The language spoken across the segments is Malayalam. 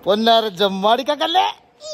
പൊന്നാര ജമ്മാടിക്കല്ലേ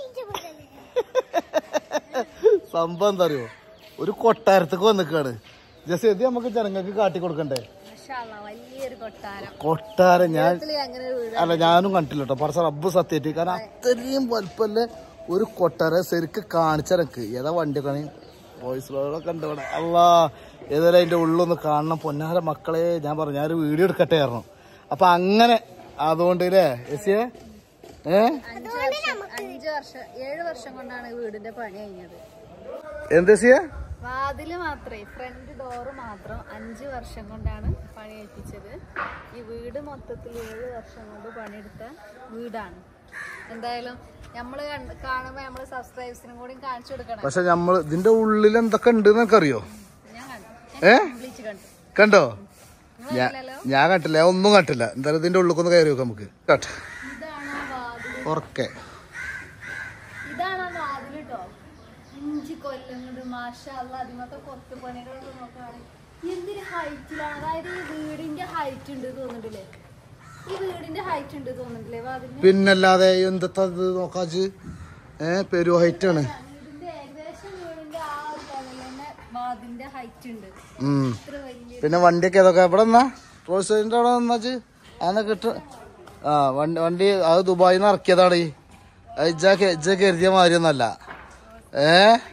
സംഭവം എന്താ അറിയോ ഒരു കൊട്ടാരത്തേക്ക് വന്നിക്കാണ് ജസ്റ്റ് ഇത് നമുക്ക് ജനങ്ങൾക്ക് കാട്ടി കൊടുക്കണ്ടേ വലിയൊരു കൊട്ടാരം കൊട്ടാരം ഞാൻ അങ്ങനെ ഒരു വീട് അല്ല ഞാനും കണ്ടില്ല കേട്ടോ പറച്ച റബ്ബ് സത്യമായിട്ട് കാരണം അത്രയും വലുപ്പല്ലേ ഒരു കൊട്ടാരം ശരിക്ക് കാണിച്ചെനക്ക് ഏതാ വണ്ടിയൊക്കെ വോയിസ് റോഡൊക്കെ ഉണ്ട് ഇവിടെ അല്ലാ ഏതായാലും അതിന്റെ ഉള്ളൊന്ന് കാണണം പൊന്നാര മക്കളെ ഞാൻ പറഞ്ഞു ഞാനൊരു വീഡിയോ എടുക്കട്ടെ ആയിരുന്നു അപ്പൊ അങ്ങനെ അതുകൊണ്ട് അല്ലേ എസിയെ ഏ അഞ്ച് വർഷം അഞ്ച് വർഷം ഏഴ് വർഷം കൊണ്ടാണ് വീടിന്റെ പണി കഴിഞ്ഞത് എന്തെസിയെ വാതില് മാത്രമേ ഫ്രണ്ട് ഡോറ് മാത്രം അഞ്ച് വർഷം കൊണ്ടാണ് പണി കഴിപ്പിച്ചത് ഈ വീട് മൊത്തത്തിൽ ഏഴ് വർഷം കൊണ്ട് പണിയെടുത്ത വീടാണ് എന്തായാലും നമ്മള് കണ്ട് കാണുമ്പോ നമ്മള് സബ്സ്ക്രൈബേഴ്സിനും കൂടി കാണിച്ചു കൊടുക്കണം പക്ഷെ നമ്മൾ ഇതിന്റെ ഉള്ളിൽ എന്തൊക്കെ ഉണ്ട് എന്നൊക്കെ അറിയോ ഞാൻ കണ്ടു ഏ വിളിച്ച് കണ്ടു കണ്ടോ ഞാൻ നിങ്ങളില്ലല്ലോ? ഞാൻ കണ്ടില്ല ഞാൻ ഒന്നും കണ്ടില്ല എന്തായാലും ഇതിന്റെ ഉള്ളിൽ ഒന്ന് കയറി വെക്കാം നമുക്ക് കേട്ടോ ഇതാണ് ആ വാതില് ഉറക്കെ ഇതാണ് ആ വാതില് കേട്ടോ അഞ്ച് കൊല്ലം കൊണ്ട് മാഷല്ല അതിമത്തെ കൊത്തു പണികളൊക്കെ നോക്കുകയാണെങ്കിൽ എന്തൊരു ഹൈറ്റിലാണ് അതായത് ഈ വീടിന്റെ ഹൈറ്റ് ഉണ്ട് തോന്നുന്നുണ്ടല്ലേ ഈ വീടിന്റെ ഹൈറ്റ് ഉണ്ട് തോന്നുന്നുണ്ടല്ലേ വാതിലിന് പിന്നല്ലാതെ എന്തത്താ ഇത് നോക്കാച്ച് ഏ പെരു ഹൈറ്റ് ആണ് വീടിന്റെ ഏകദേശം വീടിന്റെ ആ ഒരു ലെവലിൽ തന്നെ വാതിലിന്റെ ഹൈറ്റ് ഉണ്ട് ഉം. ഇത്ര വലിയ പിന്നെ വണ്ടിയൊക്കെ ഏതൊക്കെ എവിടെ നിന്നാ റോഡ് സൈഡിന്റെ അവിടെ നിന്നാച്ച് അതൊക്കെ കിട്ട ആ വണ്ടി വണ്ടി അത് ദുബായിൽ നിന്ന് ഇറക്കിയതാണ് ഈ അത് ഇജ്ജ കെ- ഇജ്ജ കരുതിയ മാതിരിയൊന്നല്ല ഏ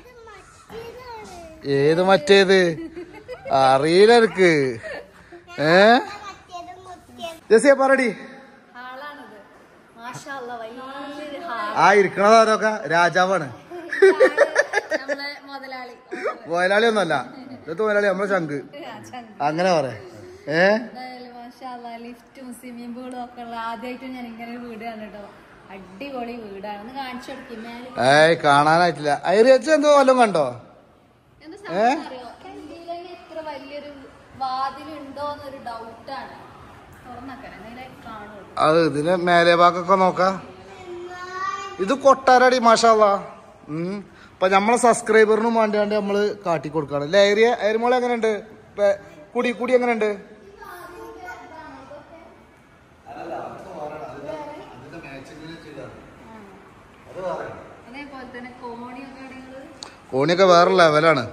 ഏത് മറ്റേത് അറിയില്ല എനിക്ക് ഏ ജസിയ പറടി ഹാളാണിത് മാഷല്ല വലിയൊരു ഹാൾ ആ ഇരിക്കണതാരൊക്കെ രാജാവാണ് നമ്മളെ മുതലാളി മുതലാളി ഒന്നല്ല ഇത് മുതലാളി നമ്മളെ ചങ്ക് അങ്ങനെ പറയാ ഏ എന്തായാലും മാഷാല്ല ലിഫ്റ്റും സ്വിമ്മിംഗ് പൂളും ഒക്കെ ഉള്ള ആദ്യമായിട്ട് ഞാൻ ഇങ്ങനെ ഒരു വീട് കണ്ടിട്ടോ അടിപൊളി വീടാണ് ഒന്ന് കാണിച്ചു കൊടുക്കും മേലെ ഏയ് കാണാനായിട്ടില്ല ഐറിയച്ച എന്തോ വല്ലതും കണ്ടോ എന്താ സംഭവം അറിയോ ഇന്ത്യയിലെ ഇത്ര വലിയൊരു വാതിലുണ്ടോ എന്നൊരു ഡൗട്ടാണ് തുറന്നക്കര നേരെ കാണുള്ളൂ അത് ഇതിന് മേലെ ഭാഗമൊക്കെ നോക്കാം ഇത് കൊട്ടാരടി മാഷാല്ല ഉം അപ്പൊ നമ്മളെ സബ്സ്ക്രൈബറിനും വേണ്ടിയാണ്ട് നമ്മള് കാട്ടി കൊടുക്കാണ് അല്ലേ ഏരിയ ഏരിമോളെ എങ്ങനെയുണ്ട് പേ- കുടി കുടി എങ്ങനെയുണ്ട് അതേപോലെ തന്നെ കോണിയൊക്കെ എവിടെയുള്ളത് കോണിയൊക്കെ വേറെ ലെവലാണ്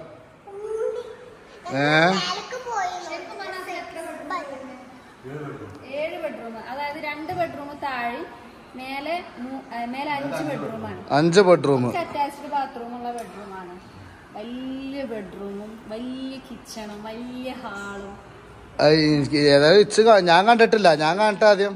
ഏ ശരിക്കും പറഞ്ഞാൽ അത് എത്ര ബെഡ്റൂം ഏഴ് ബെഡ്റൂം അതായത് രണ്ട് ബെഡ്റൂം താഴെ മേലെ മൂ- ആ, മേലെ അഞ്ച് ബെഡ്റൂമാണ് അഞ്ച് ബെഡ്റൂം അറ്റാച്ച്ഡ് ബാത്റൂം ഉള്ള ബെഡ്റൂമാണ് വലിയ ബെഡ്റൂമും വലിയ കിച്ചണും വലിയ ഹാളും ഏതായാലും ഇച്ച് കാ- ഞാൻ കണ്ടിട്ടില്ല ഞാൻ കാണട്ടെ ആദ്യം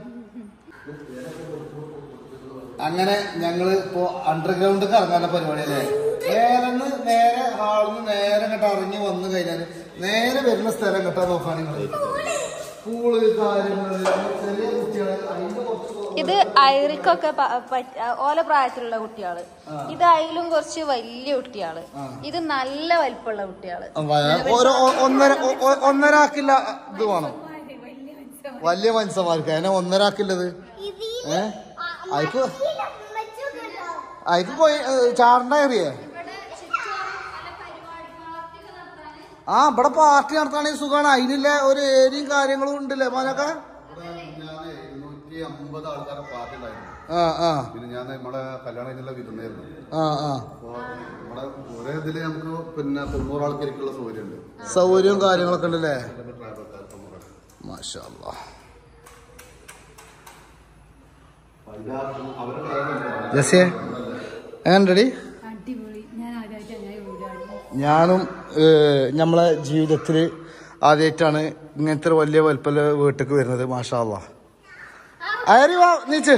അങ്ങനെ ഞങ്ങള് ഇപ്പോ അണ്ടർഗ്രൗണ്ട് ഇറങ്ങാനുള്ള പരിപാടി അല്ലേ നേരെ നേരെ ഹാളിന്ന് നേരെ അങ്ങോട്ട് ഇറങ്ങി വന്നു കഴിഞ്ഞാല് നേരെ വരുന്ന സ്ഥലം കേട്ടാ നോക്കാൻ നിങ്ങൾ പൂള് കാര്യങ്ങള് ചെറിയ കുട്ടികള് അതിന്റെ കുറച്ച് ഇത് ഐറിക്കൊക്കെ ഓല പ്രായത്തിലുള്ള കുട്ടികള് ഇത് അതിലും കുറച്ച് വലിയ കുട്ടികള് ഇത് നല്ല വലിപ്പമുള്ള കുട്ടികള് ഓരോ ഒ- ഒന്നര ഒ- ഒ- ഒന്നരാക്കില്ല ഇത് വേണം വലിയ മനുഷ്യന്മാർക്ക് അതിനെ ഒന്നരാക്കില്ലത് ഏ അയക്ക് അയക്ക് പോയി ചാടണ്ട ഏറിയേ ആ ഇവിടെ പാർട്ടി നടത്താണെങ്കിൽ സുഖമാണ് അതിനില്ല ഒരു ഏരിയയും കാര്യങ്ങളും ഉണ്ടല്ലേ മോനൊക്കെ ഇരുന്നൂറ്റി അമ്പത് ആൾക്കാരെ പാർട്ടി ഉണ്ടായിരുന്നു ആ ആ പിന്നെ ഞാൻ നമ്മളെ കല്യാണം കഴിഞ്ഞുള്ള വിരുന്നായിരുന്നു ആ ആ അപ്പോ നമ്മുടെ ഒരേ ഇതില് നമുക്ക് പിന്നെ തൊണ്ണൂറ് ആൾക്കാർക്കുള്ള സൗകര്യമുണ്ട് സൗകര്യവും കാര്യങ്ങളൊക്കെ ഉണ്ടല്ലേ ട്രാവൽക്കാർ തൊണ്ണൂറ് മാഷാ അല്ലാ. അവരുടെ കാര്യം ജസിയെ എങ്ങനെയുണ്ടടി അടിപൊളി ഞാൻ ആദ്യമായിട്ട് അങ്ങനെ വീടാണ് ഞാനും ഏഹ്, നമ്മളെ ജീവിതത്തിൽ ആദ്യമായിട്ടാണ് ഇങ്ങനത്തെ ഒരു വലിയ വലുപ്പല്ല വീട്ടിലേക്ക് വരുന്നത് മാഷാ അല്ലാ. അയറി വാ നീച്ച്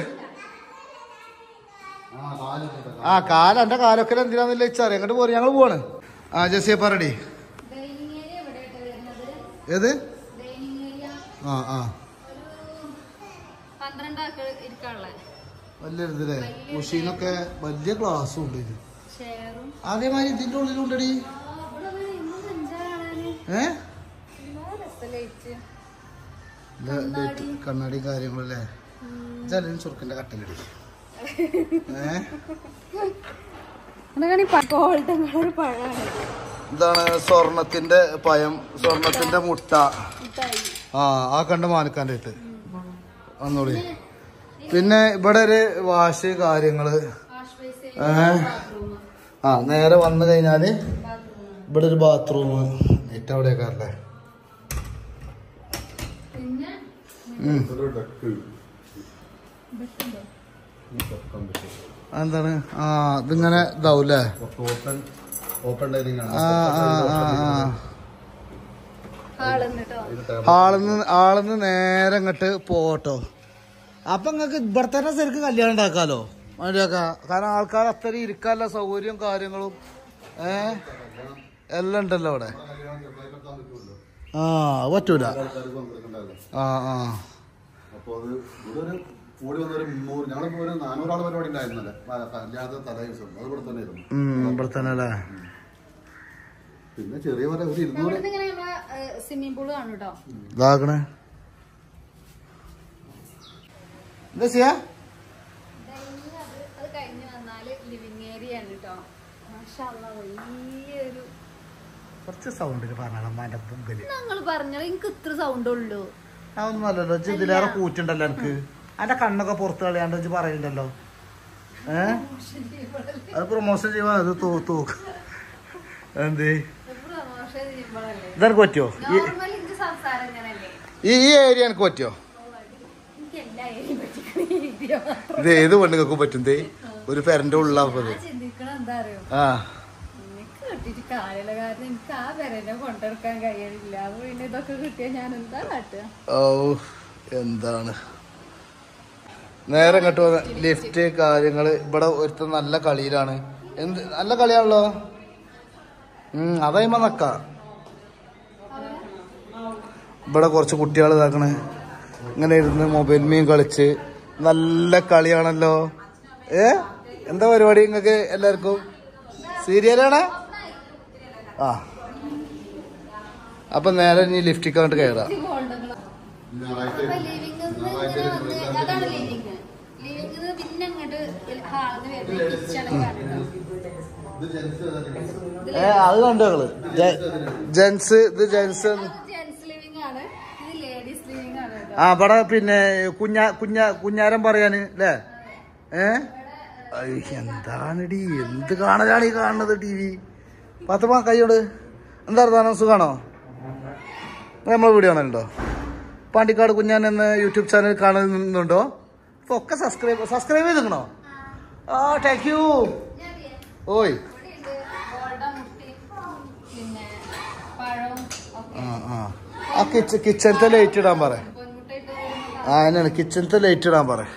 ആ കാലം എന്റെ കാലൊക്കെ എന്തിനാന്നില്ല വെച്ചാൽ എങ്ങോട്ട് പോരും ഞങ്ങൾ പോവാണ് ആ ജസിയെ പറടി ഡൈനിങ് ഏരിയ എവിടെയായിട്ട് വരുന്നത് ഏത് ഡൈനിങ് ഏരിയ ആ ആ പന്ത്രണ്ട് ആൾക്ക് ഇരിക്കാനുള്ള വലിയ ഇതില്ലേ ഉഷീനൊക്കെ വലിയ ഗ്ലാസ്സും ഉണ്ട് ഇത് ഷെയറും അതേമാതിരി ഇതിന്റെ ഉള്ളിലുണ്ടടി ഇവിടെ ഒരു ഇന്നും സഞ്ചാരാണ് ഏ ഒരുപാട് രസമല്ലേ ഇത് ലൈറ്റ് കണ്ണാടി കാര്യങ്ങളല്ലേ ജലൻ ചുറുക്കന്റെ കട്ടലടി ഏ ഗോൾഡൻ കളർ പഴമാണ് ഇതാണ് സ്വർണത്തിന്റെ പയം സ്വർണത്തിന്റെ മുട്ട മിഠായി ആ ആ കണ്ട മാനക്കാൻ്റെ ഇട്ട് വന്നോളി പിന്നെ ഇവിടെ ഒരു വാഷ് കാര്യങ്ങള് വാഷ് ബേസിൻ ഏ? ബാത്റൂം ആ നേരെ വന്നു കഴിഞ്ഞാല് ബാത്റൂം ഇവിടെ ഒരു ബാത്റൂം ഏറ്റവും അവിടെയൊക്കെ അല്ലേ പിന്നെ ഒരു ഡക്ക് ബെഡുണ്ടോ വെക്കാൻ പറ്റും എന്താണ് ആ ഇതിങ്ങനെ ഇതാവൂല്ലേ ഓപ്പൺ ഓപ്പൺ ഡൈനിങ് ആണ് ആ ആ ആ ആ ഹാളെന്ന് കേട്ടോ ഇത് ടേബിൾ ആളിന്ന് ആളിന്ന് നേരെ ഇങ്ങോട്ട് പോട്ടോ അപ്പൊ നിങ്ങക്ക് ഇവിടെ തന്നെ ശരിക്കും കല്യാണം ഉണ്ടാക്കാലോ മതിയാക്ക കാരണം ആൾക്കാർ അത്രയും ഇരിക്കാനുള്ള സൗകര്യവും കാര്യങ്ങളും ഏ എല്ലാം ഉണ്ടല്ലോ അവിടെ കല്യാണം ചെറുതായിട്ട് നടത്താൻ പറ്റുമല്ലോ ആ അത് പറ്റൂല ആൾക്കാർക്ക് പങ്കെടുക്കണ്ടല്ലോ ആ ആ അപ്പൊ അത് ഇവിടെ ഒരു കൂടി വന്നൊരു മുന്നൂറ് ഞങ്ങളിപ്പോ ഒരു നാനൂറാൾ പരിപാടി ഉണ്ടായിരുന്നല്ലേ ആ, കല്യാണത്തിന് തലേ ദിവസം അത് ഇവിടെ തന്നെ ആയിരുന്നു ഉം ഇവിടെ തന്നെ അല്ലേ പിന്നെ ചെറിയ പോലെ ഒരു ഇരുന്നൂറ് നമ്മളിത് ഇങ്ങനെ നമ്മളെ സ്വിമ്മിംഗ് പൂള് കാണും കേട്ടോ ഇതാക്കണേ എന്താ ചെയ്യാ കഴിഞ്ഞ് അത് അത് കഴിഞ്ഞ് വന്നാല് ലിവിങ് ഏരിയ ആണ് കേട്ടോ മാഷാല്ലാ വലിയൊരു കുറച്ച് സൗണ്ടിൽ പറഞ്ഞാൽ അമ്മാന്റെ മുമ്പില് ഞങ്ങൾ പറഞ്ഞത് എനിക്ക് ഇത്ര സൗണ്ട് ഉള്ളൂ അതൊന്നും അല്ലല്ലോ ഇജ്ജ് ഇതിലേറെ കൂറ്റുണ്ടല്ലോ എനിക്ക് അന്റെ കണ്ണൊക്കെ പുറത്ത് കളയാണ്ട് ഇജ്ജ് പറയുന്നുണ്ടല്ലോ ഏ അത് പ്രൊമോഷൻ ചെയ്യുമ്പോ അത് തൂ തൂ എന്തേ പ്രമോഷൻ ചെയ്യുമ്പോഴല്ലേ ഇതെനിക്ക് പറ്റുമോ ഈ നോർമൽ എനിക്ക് സംസാരം ഇങ്ങനല്ലേ ഈ ഈ ഏരിയ എനിക്ക് പറ്റുമോ എനിക്ക് എല്ലാ ഏരിയയും പറ്റിക്കുന്ന ഏരിയ ഇത് ഏത് പെണ്ണുങ്ങൾക്കും പറ്റും ദേ ഒരു പെരന്റെ ഉള്ളാപ്പത് ഞാൻ ചിന്തിക്കണ എന്താ അറിയോ ആ എനിക്ക് കിട്ടിയിട്ട് കാര്യമില്ല കാരണം എനിക്ക് ആ പെരനെ കൊണ്ടെടുക്കാൻ കഴിയണില്ല അപ്പൊ പിന്നെ ഇതൊക്കെ കിട്ടിയാൽ ഞാൻ എന്താ കാട്ടുക ഓ എന്താണ് നേരെ ഇങ്ങോട്ട് വന്ന് ലിഫ്റ്റ് കാര്യങ്ങള് ഇവിടെ ഒരുത്ത നല്ല കളിയിലാണ് എന്ത് നല്ല കളിയാണല്ലോ ഉം അതായ്മ നക്ക ഇവിടെ കുറച്ച് കുട്ടികൾ ഇതാക്കണ് ഇങ്ങനെ ഇരുന്ന് മൊബൈൽ മീൻ കളിച്ച് നല്ല കളിയാണല്ലോ ഏ എന്താ പരിപാടി നിങ്ങക്ക് എല്ലാവർക്കും സീരിയലാണ് ആ അപ്പൊ നേരെ ഇനി ലിഫ്റ്റിക്ക് അങ്ങോട്ട് കയറാം ഞായറാഴ്ച അപ്പൊ ലിവിംഗ് ഇങ്ങനെ വന്ന് അതാണ് ലിവിംഗ് ലിവിംഗ് പിന്നെ അങ്ങോട്ട് ഹാളിന്ന് വരുന്ന കിച്ചണൊക്കെയാണ് ഇത് ജെൻസ് ഏതാ? ഏ അത് കണ്ടു ഞങ്ങള് ജെ- ജെൻസ് ഇത് ജെൻസ് അത് ജെന്റ്സ് ലിവിംഗ് ആണ് ഇത് ലേഡീസ് ലിവിംഗ് ആണ് കേട്ടോ ആ ഇവിടെ പിന്നെ കുഞ്ഞാ കുഞ്ഞാ കുഞ്ഞാരം പറയാന് അല്ലേ ഏ ഐ, എന്താണിടി എന്ത് കാണലാണ് ഈ കാണുന്നത് ടി വി പത്തമ്മ കൈയോട് എന്താ അർത്ഥം സുഖാണോ നമ്മളെ വീഡിയോ കാണലുണ്ടോ പാണ്ടിക്കാട് കുഞ്ഞാൻ എന്ന യൂട്യൂബ് ചാനൽ കാണുന്നുണ്ടോ ഇപ്പൊ ഒക്കെ സബ്സ്ക്രൈബ് സബ്സ്ക്രൈബ് ചെയ്തിക്കണോ ആ താങ്ക് യു ഓയ് ഇവിടെയുണ്ട് ഗോൾഡ മുട്ടി പിന്നെ പഴം ഒക്കെ ആ ആ ആ കിച്ചൺ കിച്ചണത്തെ ലൈറ്റ് ഇടാൻ പറ പൊന്മുട്ടയിട്ട് വരുന്ന ആ അതിനാണ് കിച്ചണത്തെ ലൈറ്റ് ഇടാൻ പറ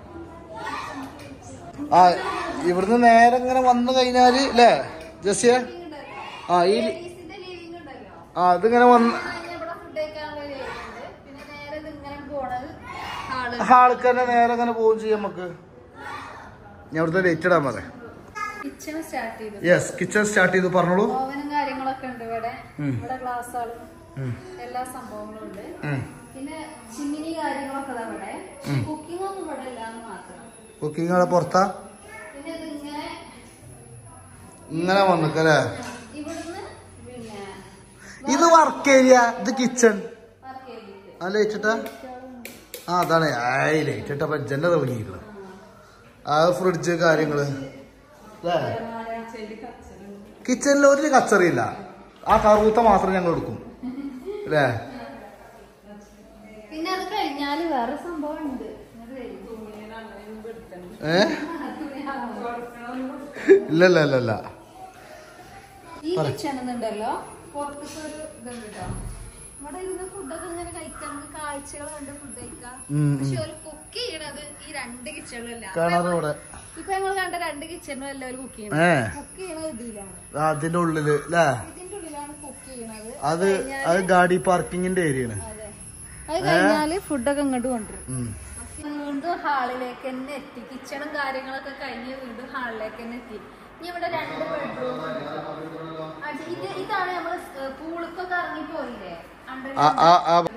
ആ ഇവിടുന്ന് നേരെ ഇങ്ങനെ വന്നു കഴിഞ്ഞാല് അല്ലേ ജസിയ ആ ഈ ലേഡീസിന്റെ ലിവിംഗ് ഉണ്ടല്ലോ ആ ഇതിങ്ങനെ വന്ന് അതിന് ഇവിടെ ഫുഡ് കഴിക്കാനുള്ള ഒരു ഏരിയ ഉണ്ട് പിന്നെ നേരെ ഇത് ഇങ്ങനെ പോണത് ഹാള് ഹാൾക്ക് തന്നെ നേരെ അങ്ങനെ പോവും ചെയ്യാം നമുക്ക് ഞാൻ ഇവിടുത്തെ ലൈറ്റ് ഇടാൻ പറ കിച്ചൺ സ്റ്റാർട്ട് ചെയ്തു യെസ് കിച്ചൺ സ്റ്റാർട്ട് ചെയ്ത് പറഞ്ഞോളൂ ഓവനും കാര്യങ്ങളൊക്കെ ഉണ്ട് ഇവിടെ ഉം. ഇവിടെ ഗ്ലാസ്സുകളും ഉം. എല്ലാ സംഭവങ്ങളും ഉണ്ട് ഉം. പിന്നെ ചിമ്മിനി കാര്യങ്ങളൊക്കെ ദാ ഇവിടെ കുക്കിംഗ് ഒന്നും ഇവിടെ ഇല്ലാന്ന് മാത്രം കുക്കിംഗ് അവിടെ പുറത്താ പിന്നെ ഇത് ഇങ്ങനെ ഇങ്ങനെ വന്നിക്കല്ലേ ഇവിടുന്ന് പിന്നെ ഇത് വർക്ക് ഏരിയ ഇത് കിച്ചൺ വർക്ക് ചെയ്തിട്ട് ആ ലൈറ്റ് ഇട്ടാ ആ അതാണ് ആയി ലൈറ്റ് ഇട്ട പജ്ജന്റെ തുടങ്ങിയിരിക്കണം ആ ഫ്രിഡ്ജ് കാര്യങ്ങള് കിച്ചണിൽ ഒരു കച്ചറിയില്ല ആ കറുത്ത മാത്രം ഞങ്ങൾ എടുക്കും അല്ലേ പിന്നെ അത് കഴിഞ്ഞാല് വേറെ സംഭവം ഉണ്ട് ഏ ഇല്ല ഇല്ല ഇല്ല ഇല്ല ഈ കിച്ചൺ ഉണ്ടല്ലോ പുറത്തൊക്കെ ഒരു ഇതുണ്ട് കേട്ടോ ഇവിടെ ഇരുന്ന് ഫുഡൊക്കെ ഇങ്ങനെ കഴിക്കാം നമുക്ക് കാഴ്ചകൾ കണ്ട് ഫുഡ് കഴിക്കാം ഉം, ഉം. പക്ഷെ ഒരു കുക്ക് ചെയ്യണത് ഈ രണ്ട് കിച്ചണിലല്ല കാണാറ് ഇവിടെ ഇപ്പൊ ഞങ്ങൾ കണ്ട രണ്ട് കിച്ചണും അല്ല ഒരു കുക്ക് ചെയ്യണത് ഏ കുക്ക് ചെയ്യണത് ഇതിലാണ് ആ, അതിന്റെ ഉള്ളില് അല്ലേ ഇതിന്റെ ഉള്ളിലാണ് കുക്ക് ചെയ്യണത് അത് അത് ഗാഡി പാർക്കിങ്ങിന്റെ ഏരിയ ആണ് അതെ അത് കഴിഞ്ഞാല് ഫുഡൊക്കെ ഇങ്ങോട്ട് കൊണ്ടുവരും ഉം. വീണ്ടും ഹാളിലേക്ക് തന്നെ എത്തി കിച്ചണും കാര്യങ്ങളൊക്കെ കഴിഞ്ഞ് വീണ്ടും ഹാളിലേക്ക് തന്നെ എത്തി ഇനി ഇവിടെ രണ്ട് ബെഡ്റൂം ഇത് ഇതാണ് നമ്മള് പൂളിക്കൊക്കെ ഇറങ്ങി പോയില്ലേ അണ്ടർ ആ ആ ആ അപ്പൊ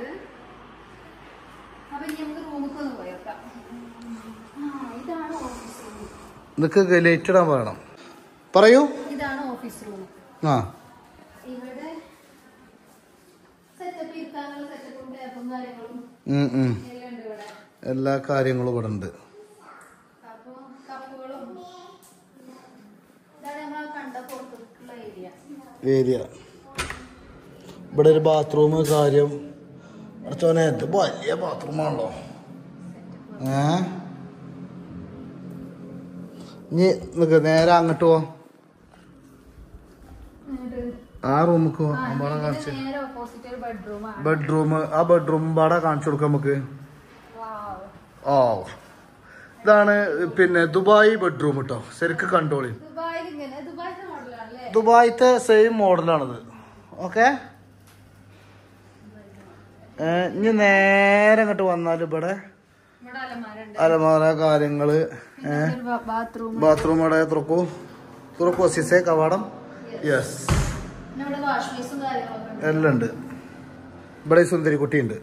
ഇനി നമുക്ക് റൂമൊക്കെ ഒന്ന് പോയേക്കാം ആ ഇതാണ് ഓഫീസ് റൂം നിനക്ക് ലൈറ്റ് ഇടാൻ പറയണം പറയൂ ഇതാണ് ഓഫീസ് റൂം ആ ഇവിടെ സെറ്റപ്പ് ഇരിക്കാനുള്ള സെറ്റപ്പും ടേപ്പും കാര്യങ്ങളും ഉം, ഉം. എല്ലാം ഉണ്ട് ഇവിടെ എല്ലാ കാര്യങ്ങളും ഇവിടെ ഉണ്ട് കപ്പുകളും ഇതാണ് നമ്മൾ കണ്ട പുറത്തുള്ള ഏരിയ ഏരിയ ഇവിടെ ഒരു ബാത്റൂം കാര്യം അടച്ചോനെ ഇത് വലിയ ബാത്റൂമാണല്ലോ ഏ ഇനി നിക്ക് നേരെ അങ്ങോട്ട് പോ ആ റൂമിക്ക് പോ അമ്പാടെ കാണിച്ച് നേരെ ഓപ്പോസിറ്റ് ഒരു ബെഡ്റൂമാണ് ബെഡ്റൂം ആ ബെഡ്റൂം പാടെ കാണിച്ചു കൊടുക്കാം നമുക്ക് ഓ ഇതാണ് പിന്നെ ദുബായ് ബെഡ്റൂം കേട്ടോ ശരിക്ക് കണ്ടോളി ദുബായിൽ ഇങ്ങനെ ദുബായിത്തെ മോഡലാണ് അല്ലേ ദുബായിത്തെ സെയിം മോഡലാണിത് ഓക്കെ ഇനി നേരെ ഇങ്ങോട്ട് വന്നാൽ ഇവിടെ ഇവിടെ അലമാരുണ്ട് അലമാര കാര്യങ്ങള് ബാത്റൂം ബാത്റൂം അവിടെ തുറക്കൂ തുറക്കൂ സിസേ കവാടം യെസ് പിന്നെ ഇവിടെ വാഷ് ബേസും കാര്യങ്ങളൊക്കെ ഉണ്ട് എല്ലാം ഉണ്ട് ഇവിടെ ഈ സുന്ദരി കുട്ടിയുണ്ട്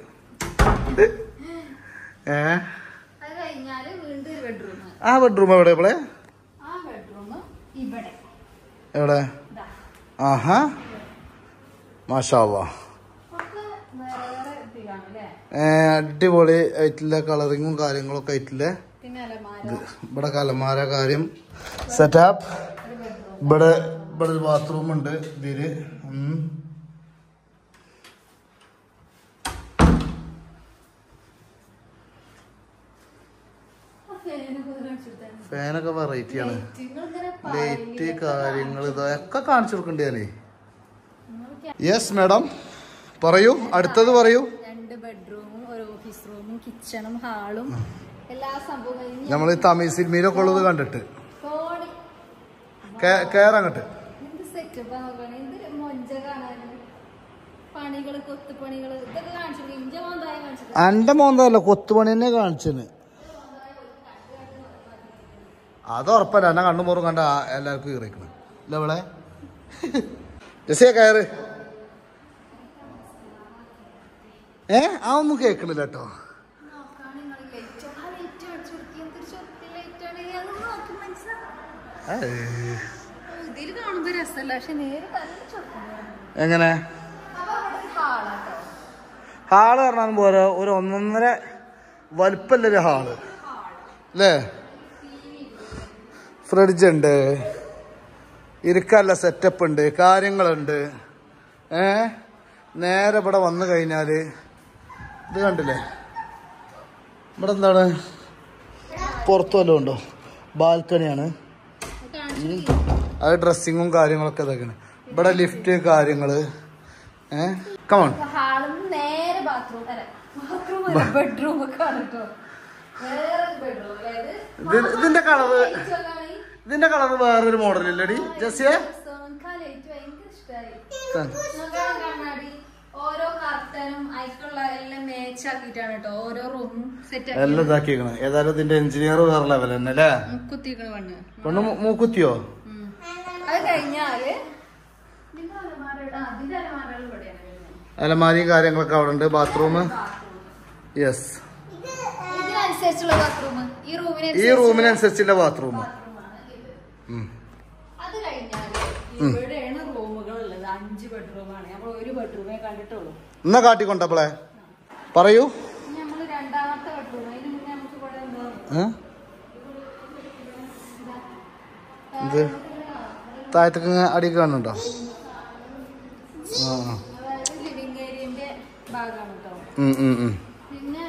ഏ അത് കഴിഞ്ഞാല് വീണ്ടും ഒരു ബെഡ്റൂം ആ ബെഡ്റൂം എവിടെ ഇവിടെ ആ ബെഡ്റൂം ഇവിടെ എവിടെ ഇതാ ആഹാ മാഷാവാ ഒക്കെ വേറെ വേറെ ഇതിലാണ് അല്ലേ ഏ, അടിപൊളി ആയിട്ടുള്ള കളറിങ്ങും കാര്യങ്ങളൊക്കെ ആയിട്ടില്ല പിന്നെ അലമാര ഇവിടെ കലമാര കാര്യം സെറ്റപ്പ് ഇവിടെ ഇവിടെ ഒരു ബാത്റൂം ഉണ്ട് ഇതില് ഉം. ഫാനൊക്കെ വെറൈറ്റി ആണ് ലൈറ്റ് കാര്യങ്ങൾ ഇതൊക്കെ കാണിച്ചു കൊടുക്കണ്ടേ ഞാനേ യെസ് മാഡം പറയൂ അടുത്തത് പറയൂ രണ്ട് ബെഡ്റൂമും ഒരു ഓഫീസ് റൂമും കിച്ചണും ഹാളും എല്ലാ സംഭവങ്ങളും നമ്മൾ ഈ തമിഴ് സിനിമയിലൊക്കെ ഉള്ളത് കണ്ടിട്ട് കോടി കയറങ്ങട്ട് എന്ത് സെറ്റപ്പ് നോക്കണേ എന്ത് മൊഞ്ച കാണാൻ പണികള് കൊത്തുപണികള് ഇതൊക്കെ കാണിച്ചു ഇഞ്ച മോന്തായ കാണിച്ചു എന്റെ മോന്തല്ല കൊത്തുപണി തന്നെ കാണിച്ചത് അത് ഉറപ്പല്ല എന്നെ കണ്ണു മുറും കണ്ട ആ- എല്ലാവർക്കും കയറിക്കണം ഇല്ല ഇവിടെ ജസിയ കയറ് ഏ ആ ഒന്നും കേക്കണില്ല കേട്ടോ നോക്കാണ് നിങ്ങൾ ലൈറ്റ് ആ ലൈറ്റ് കാണിച്ചു കൊടുക്കുക എന്തൊരു ചൊത്തി ലൈറ്റ് ആണ് അത് നോക്കി മനസ്സിലാവും ഇതിൽ കാണുമ്പോ രസമല്ല പക്ഷെ നേരെ നല്ല ചൊത്തമാണ് എങ്ങനെ അപ്പൊ അവിടെ ഒരു ഹാളാട്ടോ ഹാള് പറഞ്ഞാൽ പോരാ ഒരു ഒന്നൊന്നര വലിപ്പല്ലൊരു ഹാള് അല്ലേ ഫ്രിഡ്ജ് ഉണ്ട് ഇരിക്കാനുള്ള സെറ്റപ്പ് ഉണ്ട് കാര്യങ്ങളുണ്ട് ഏ നേരെ ഇവിടെ വന്നു കഴിഞ്ഞാൽ ഇത് കണ്ടില്ലേ ഇവിടെ എന്താണ് പുറത്തു വല്ലതും ഉണ്ടോ ബാൽക്കണിയാണ് അത് ഡ്രസ്സിങ്ങും കാര്യങ്ങളൊക്കെ ഇതൊക്കെയാണ് ഇവിടെ ലിഫ്റ്റ് കാര്യങ്ങൾ ഏ കമോൺ ഹാളിൽ നേരെ ബാത്റൂം അല്ല ബാത്റൂം അല്ല ബെഡ്റൂം ഒക്കെ ആണ് കേട്ടോ വേറെ ബെഡ്റൂം അതായത് ഇത് ഇതിന്റെ കളറ് light ഒക്കെ ആണ് ഈ ഇതിന്റെ കളർ വേറൊരു മോഡലില്ലടി ജസിയെ ദിവസം എനിക്ക് ആ ലൈറ്റ് ഭയങ്കര ഇഷ്ടമായി നോക്കാം കണ്ണാടി ഓരോ കർട്ടനും അതിക്കുള്ള എല്ലാം മാച്ച് ആക്കിയിട്ടാണ് കേട്ടോ ഓരോ റൂമും സെറ്റ് ആക്കി എല്ലാം ഇതാക്കിയേക്കണ് ഏതായാലും ഇതിന്റെ എഞ്ചിനീയർ വേറെ ലെവൽ തന്നെ അല്ലേ കുത്തിക്കണ പെണ്ണ് പെണ്ണ് മൂ- മൂക്കുത്തിയോ ഉം. അത് കഴിഞ്ഞാല് ഇതിന്റെ അലമാരയുടെ ആ, ഇതിന്റെ അലമാരകൾ ഇവിടെയാണ് വരുന്നത്. അലമാരിയും കാര്യങ്ങളൊക്കെ അവിടെ ഉണ്ട് ബാത്റൂം യെസ് ഇതിനനുസരിച്ചുള്ള ബാത്റൂം ഈ റൂമിന് ഈ റൂമിനനുസരിച്ചുള്ള ബാത്റൂം അത് കഴിഞ്ഞാല് ഇവിടെയാണ് റൂമുകൾ ഉള്ളത് അഞ്ച് ബെഡ്റൂമാണ് നമ്മൾ ഒരു ബെഡ്റൂമേ കണ്ടിട്ടുള്ളൂ എന്നാ കാട്ടിക്കൊണ്ടപ്പോളെ പറയൂ ഇനി നമ്മള് രണ്ടാമത്തെ ബെഡ്റൂം അതിന് മുന്നേ നമുക്ക് ഇവിടെ എന്താ ഏ? ഇത് താഴത്തേക്ക് അടിയൊക്കെ കാണുന്നുണ്ടോ ആ ആ. അതായത് ലിവിംഗ് ഏരിയന്റെ ഭാഗമാണ് കേട്ടോ ഉം, ഉം, ഉം. പിന്നെ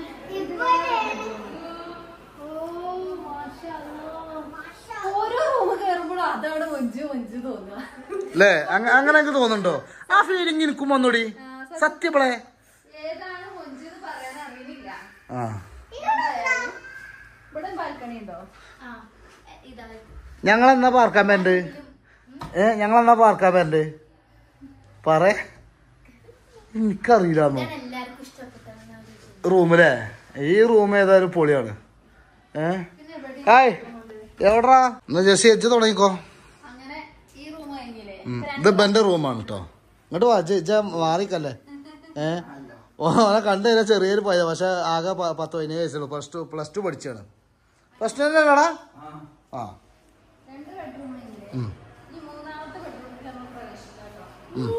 ഓ, മാഷാ അല്ലാ. ഓരോ റൂം കയറുമ്പോഴും അതാണ് മൊഞ്ച് മൊഞ്ച് തോന്നുക അല്ലേ അങ്ങ- അങ്ങനെ എനിക്ക് തോന്നുന്നുണ്ടോ ആ ഫീലിംഗ് എനിക്കും വന്നോടി സത്യപ്പളെ ഏതാണ് മൊഞ്ച് എന്ന് പറയാൻ അറിയുന്നില്ല ആ എന്തായാലും ഇവിടെ ബാൽക്കണി ഉണ്ടോ ആ ഇതാ ഞങ്ങളെന്നാ പാർക്കാൻ വരണ്ട് ഏ ഞങ്ങളെന്നാ പാർക്കാൻ വരണ്ട് പറ എനിക്കറിയില്ലാന്നോ എല്ലാവർക്കും ഇഷ്ടപ്പെട്ടാണ് ഞാൻ ചോദിച്ചത്. റൂമിലെ ഈ റൂം ഏതായാലും പൊളിയാണ് ഏ പിന്നെ ഇവിടെ ഹായ് എവിടാ എന്നാ ജെസ്സി എച്ച് തുടങ്ങിക്കോ അങ്ങനെ ഈ റൂം കഴിഞ്ഞില്ലേ ഉം. ഇത് എന്റെ റൂമാണ് കേട്ടോ ഇങ്ങോട്ട് വാ ജെ മാറിക്കല്ലേ ഏ ഓനെ കണ്ടു കഴിഞ്ഞാൽ ചെറിയൊരു പയ്യ പക്ഷെ ആകെ പ- പത്ത് പതിനേഴ് വയസ്സുള്ളൂ പ്ലസ് ടു പ്ലസ് ടു പഠിച്ചാണ് പ്ലസ് ടു അല്ലേടാ ആ രണ്ട് ബെഡ്റൂം കഴിഞ്ഞില്ലേ ഉം. ഈ മൂന്നാമത്തെ ബെഡ്റൂമിൽ നമ്മൾ പ്രവേശിക്കാം കേട്ടോ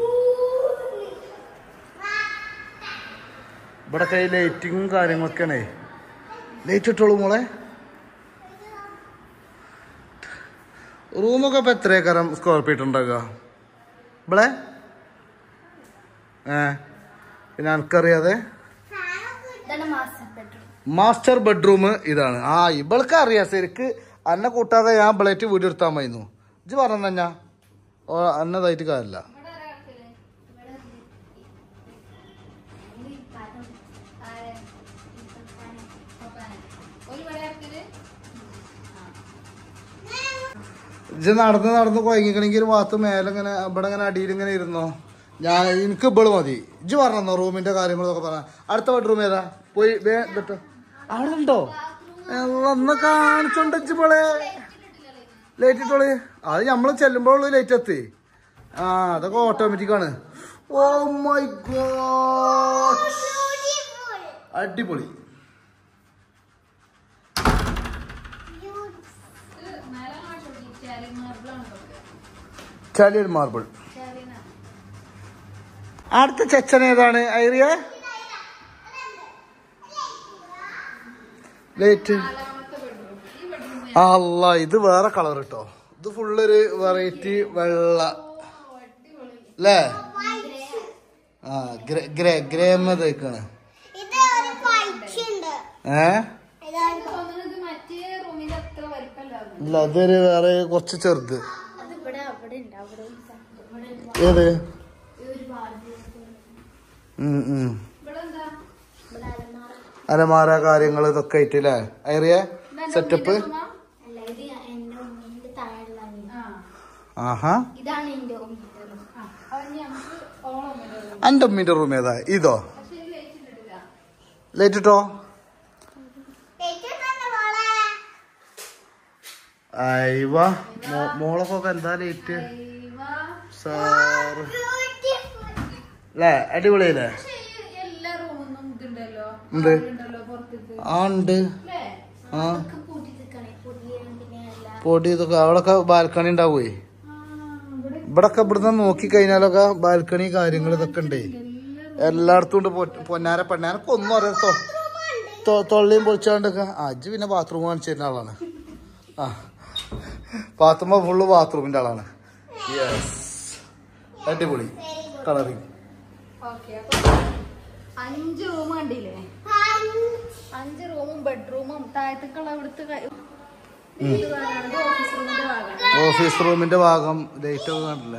ഇവിടെ കൈ ലൈറ്റിങ്ങും കാര്യങ്ങളൊക്കെയാണേ ലൈറ്റ് ഇട്ടോളൂ മോളെ റൂമൊക്കെ ഇപ്പൊ എത്ര ഏക്കരം സ്ക്വയർ ഫീറ്റ് ഉണ്ടാകുക ഇവിടെ ഏ പിന്നെ എനിക്കറിയാതെ ഇതാണ് മാസ്റ്റർ ബെഡ്റൂം മാസ്റ്റർ ബെഡ്റൂം ഇതാണ് ആ ഇവൾക്ക് അറിയാം ശരിക്ക് അന്നെ കൂട്ടാതെ ഞാൻ ഇവളായിട്ട് വീട് എടുത്താൽ മതിന്നു ഇജ്ജ് പറഞ്ഞ ഞാൻ ഓ അന്നതായിട്ട് കാര്യമില്ല ഇജ്ജ് നടന്ന് നടന്ന് കുഴങ്ങിക്കണമെങ്കിൽ ഒരു ഭാഗത്ത് മേലെ ഇങ്ങനെ ഇവിടെ ഇങ്ങനെ അടിയിൽ ഇങ്ങനെ ഇരുന്നോ ഞാൻ എനിക്ക് ഇബള് മതി ഇജ്ജ് പറഞ്ഞോ റൂമിന്റെ കാര്യങ്ങളൊക്കെ പറഞ്ഞ അടുത്ത ബെഡ്റൂം ഏതാ പോയി വേ ഇതിട്ടോ അവിടെ ഉണ്ടോ ഒന്ന് കാണിച്ചോണ്ട് ഇജ്ജ് ഇബളെ ലൈറ്റ് ഇട്ടോളി അത് നമ്മള് ചെല്ലുമ്പോഴുള്ളൂ ലൈറ്റ് എത്തി ആ അതൊക്കെ ഓട്ടോമാറ്റിക് ആണ് ഓ മൈ ഗോഡ് അടിപൊളി ചാലിയൻ മാർബിൾ അടുത്ത ചെച്ചൻ ഏതാണ് ഐറിയ ലൈറ്റ് അല്ല ഇത് വേറെ കളർ കേട്ടോ ഇത് ഫുള്ളൊരു വെറൈറ്റി വെള്ള അല്ലേ ആ ഗ്രേ ഗ്രേ ഗ്രേമ തേക്കാണ് ഇത് ഒരു പൈച്ചുണ്ട് ഏ തോന്നുന്നത് മറ്റേ റൂമിന്റെ അത്ര വലിപ്പമല്ലായിരുന്നു ഇല്ല അതൊരു വേറെ കുറച്ച് ചെറുത് അത് ഇവിടെ അവിടെ ഉണ്ട് അവിടെ ഒരു സ്ഥലത്ത്. ഏത് ഇവിടെ ഒരു ബാർബി ഉം ഉം ഇവിടെ എന്താ ഇവിടെ അലമാര അലമാര കാര്യങ്ങൾ ഇതൊക്കെ ആയിട്ട് അല്ലേ ഐറിയ സെറ്റപ്പ് അല്ല ഇത് എന്റെ ഉമ്മിന്റെ താഴെയുള്ള ആ ആഹാ ഇതാണ് എന്റെ ഉമ്മിന്റെ ആ അത് നമുക്ക് ഓളം വരും എൻ്റെ ഉമ്മീൻ്റെ റൂം ഏതാ ഇതോ പക്ഷെ ഇത് ലൈറ്റ് ഇട്ടിട്ടില്ല ലൈറ്റ് ഇട്ടോ അയവ മോളൊക്കെ എന്താ ലൈറ്റ് സാറ് അല്ലേ അടിപൊളിയല്ലേ പക്ഷെ ഈ എല്ലാ റൂമൊന്നും ഇതുണ്ടല്ലോ ഉണ്ട്. ഉണ്ടല്ലോ പുറത്തേക്ക് ആ ഉണ്ട് അല്ലേ ആ കൂട്ടി നിൽക്കണേ പുതിയ പിന്നെ എല്ലാ പൊടി ഇതൊക്കെ അവിടൊക്കെ ബാൽക്കണി ഉണ്ടാവുമേ ആ ഇവിടെ ഇവിടൊക്കെ ഇവിടുന്ന് നോക്കി കഴിഞ്ഞാലൊക്കെ ബാൽക്കണി കാര്യങ്ങൾ ഇതൊക്കെ ഉണ്ടേ എല്ലായിടത്തും ഉണ്ട് പൊ- പൊന്നാര പെണ്ണാരൊക്കെ ഒന്നും അറിയാം തൊ- തൊ- തൊള്ളിയും പൊളിച്ചാണ്ടൊക്കെ അജ്ജ് പിന്നെ ബാത്റൂം കാണിച്ചു തരുന്ന ആളാണ് ആ ബാത്റൂം ഫുള്ള് ബാത്റൂമിന്റെ ആളാണ് യെസ് അടിപൊളി കളറിങ് ഓക്കെ അപ്പൊ അഞ്ച് റൂം കണ്ടില്ലേ അഞ്ച് റൂമും ബെഡ്റൂമും താഴത്തേക്കുള്ള ഇവിടുത്തെ ക- ഇത് ഭാഗമാണ്. ഇത് ഓഫീസ് റൂമിന്റെ ഭാഗമാണ് ഓഫീസ് റൂമിന്റെ ഭാഗം ലൈറ്റ് ഒക്കെ കണ്ടില്ലേ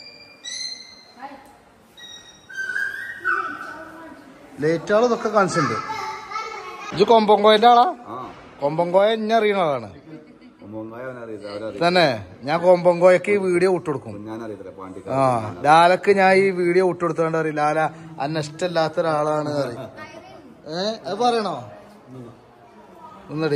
ലൈറ്റുകൾ ഇതൊക്കെ കാണിച്ചിട്ടുണ്ട് ഇത് കൊമ്പങ്കോയന്റെ ആളാ കൊമ്പങ്കോയ ഇന്നെ അറിയണ ആളാണ് തന്നെ ഞാൻ കൊമ്പങ്കോയക്ക് ഈ വീഡിയോ വിട്ടുകൊടുക്കും ഞാനറിയത്തില്ല പാണ്ടി ആ ലാലക്ക് ഞാൻ ഈ വീഡിയോ വിട്ടുകൊടുത്തോണ്ട് അറിയും ലാല അന്നെ ഇഷ്ടമില്ലാത്ത ഒരാളാണ് അറിയും ഏ അത് പറയണോ ഒന്നടി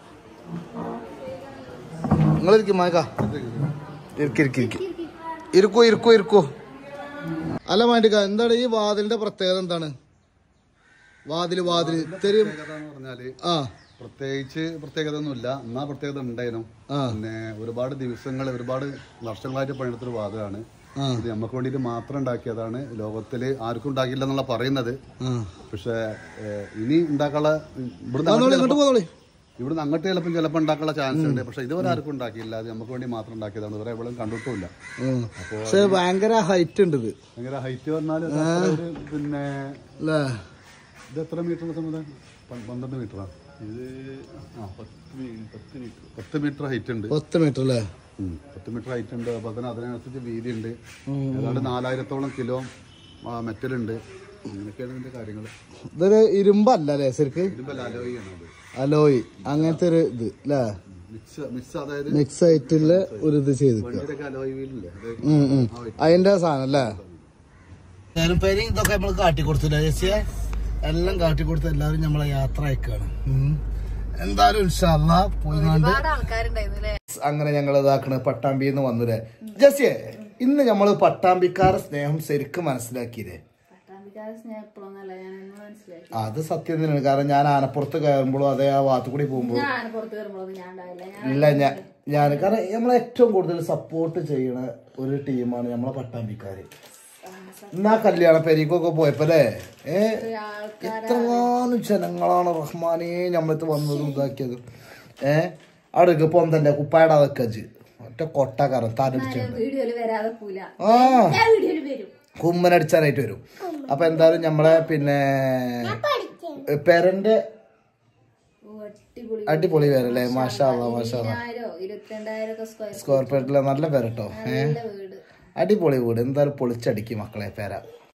നിങ്ങളിരിക്കും മായക്ക ഇരിക്കി ഇരിക്കി ഇരിക്കി ഇരിക്കൂ ഇരിക്കൂ ഇരിക്കൂ അല്ല മാറ്റിക്ക എന്താണ് ഈ വാതിലിന്റെ പ്രത്യേകത എന്താണ് വാതില് വാതില് ഇത്തിരി പ്രത്യേകത എന്ന് പറഞ്ഞാല് ആ പ്രത്യേകിച്ച് പ്രത്യേകത ഒന്നുമില്ല എന്നാ പ്രത്യേകത ഉണ്ടായിരുന്നു ആ. പിന്നെ ഒരുപാട് ദിവസങ്ങൾ ഒരുപാട് വർഷങ്ങളായിട്ട് പണിയെടുത്തൊരു വാദമാണ് ആ. ഇത് നമുക്ക് വേണ്ടിയിട്ട് മാത്രം ഉണ്ടാക്കിയതാണ് ലോകത്തില് ആർക്കും ഉണ്ടാക്കില്ല എന്നുള്ള പറയുന്നത് ആ പക്ഷെ ഏഹ്, ഇനി ഉണ്ടാക്കാനുള്ള ഇവിടുന്ന് വന്നോളി അങ്ങോട്ട് ഇങ്ങോട്ട് പോന്നോളി ഇവിടുന്ന് അങ്ങോട്ട് ചിലപ്പോൾ ചിലപ്പോൾ ഉണ്ടാക്കാനുള്ള ചാൻസ് ഉണ്ട് പക്ഷെ ഇതുവരെ ആർക്കും ഉണ്ടാക്കിയില്ല അത് നമുക്ക് വേണ്ടി മാത്രം ഉണ്ടാക്കിയതാണ് ഇതുവരെ എവിടെ കണ്ടിട്ടുമില്ല ഉം. പക്ഷെ ഭയങ്കര ഹൈറ്റ് ഉണ്ട് ഇത് ഭയങ്കര ഹൈറ്റ് പറഞ്ഞാൽ ഒരു പിന്നെ അല്ലേ ഇത് എത്ര മീറ്ററിന്റെ സമുദായം പന്ത്രണ്ട് മീറ്ററാണ് ഇത് ആ പത്ത് മീ- പത്ത് മീറ്റർ പത്ത് മീറ്റർ ഹൈറ്റ് ഉണ്ട് പത്ത് മീറ്റർ അല്ലേ ഉം. പത്ത് മീറ്റർ ഹൈറ്റ് ഉണ്ട് അപ്പൊ അതിന് അതിനനുസരിച്ച് വീതി ഉണ്ട് ഏതാണ്ട് നാലായിരത്തോളം കിലോ മെറ്റലുണ്ട് അങ്ങനെയൊക്കെയാണ് ഇതിന്റെ കാര്യങ്ങൾ ഇതൊരു ഇരുമ്പല്ല അല്ലേ ശരിക്ക് ഇതിപ്പോ അലോയി ആണ് അത് അലോയ് അങ്ങനത്തെ ഒരു ഇത് അല്ലേ മിക്സ് മിക്സ് അതായത് മിക്സ് ആയിട്ടുള്ള ഒരു ഇത് ചെയ്തിട്ട് വണ്ടിയുടെ അലോയി വീലില്ലേ അത് അതിന്റെ സാധനം അല്ലേ ഞാനും പേര് ഇതൊക്കെ നമ്മൾ കാട്ടി കൊടുത്തില്ല ചേച്ചിയെ എല്ലാം കാട്ടി കൊടുത്ത് എല്ലാവരും നമ്മളെ യാത്ര അയക്കാണ് എന്തായാലും ഇൻഷാല്ല പോയിങ്ങാണ്ട് ഒരുപാട് ആൾക്കാരുണ്ടായിരുന്നു അല്ലേ അങ്ങനെ ഞങ്ങൾ ഇതാക്കണ പട്ടാമ്പിന്ന് വന്നുല്ലേ ജസിയെ ഇന്ന് നമ്മള് പട്ടാമ്പിക്കാരെ സ്നേഹം ശരിക്കും മനസ്സിലാക്കിയില്ലേ പട്ടാമ്പിക്കാരെ സ്നേഹം എപ്പോഴൊന്നല്ല ഞാൻ ഇന്ന് മനസ്സിലാക്കി അത് സത്യം തന്നെയാണ് കാരണം ഞാൻ ആനപ്പുറത്ത് കയറുമ്പോഴും അതേ ആ ഭാഗത്തു കൂടി പോകുമ്പോൾ ഞാൻ പുറത്ത് കയറുമ്പോഴൊന്നും ഞാൻ ഉണ്ടാവില്ല ഞാൻ ഇല്ല ഞാൻ ഞാൻ കാരണം നമ്മളെ ഏറ്റവും കൂടുതൽ സപ്പോർട്ട് ചെയ്യണ ഒരു ടീമാണ് നമ്മളെ പട്ടാമ്പിക്കാര് എന്നാ കല്യാണ പെരീക്കൊക്കെ പോയപ്പോ അല്ലേ ഏ എത്രങ്ങാനും ജനങ്ങളാണ് റഹ്മാനെ നമ്മളത്ത് വന്നതും ഇതാക്കിയതും ഏ അവിടെ പൊന്തല്ലേ കുപ്പായുടെ അതൊക്കെ ഒറ്റ കൊട്ടാക്കാരം തലടിച്ചിട്ടുണ്ട് വീഡിയോയില് വരാതെ പൂല ആ എല്ലാ വീഡിയോയില് വരും കുമ്മനടിച്ചാനായിട്ട് വരും അപ്പൊ എന്തായാലും നമ്മളെ പിന്നെ പെരന്റെ ഓ, അടിപൊളി അടിപൊളി പേരല്ലേ മാഷാ അള്ളാ മാഷാ അള്ളാ ഇരുപതിനായിരോ ഇരുപത്തിരണ്ടായിരം ഒക്കെ സ്ക്വയർ സ്ക്വയർ ഫീറ്റിലെ നല്ല പേരട്ടോ ഏഹ് നല്ല വീട് അടിപൊളി വീട് എന്തായാലും പൊളിച്ചടിക്കും മക്കളെ പേര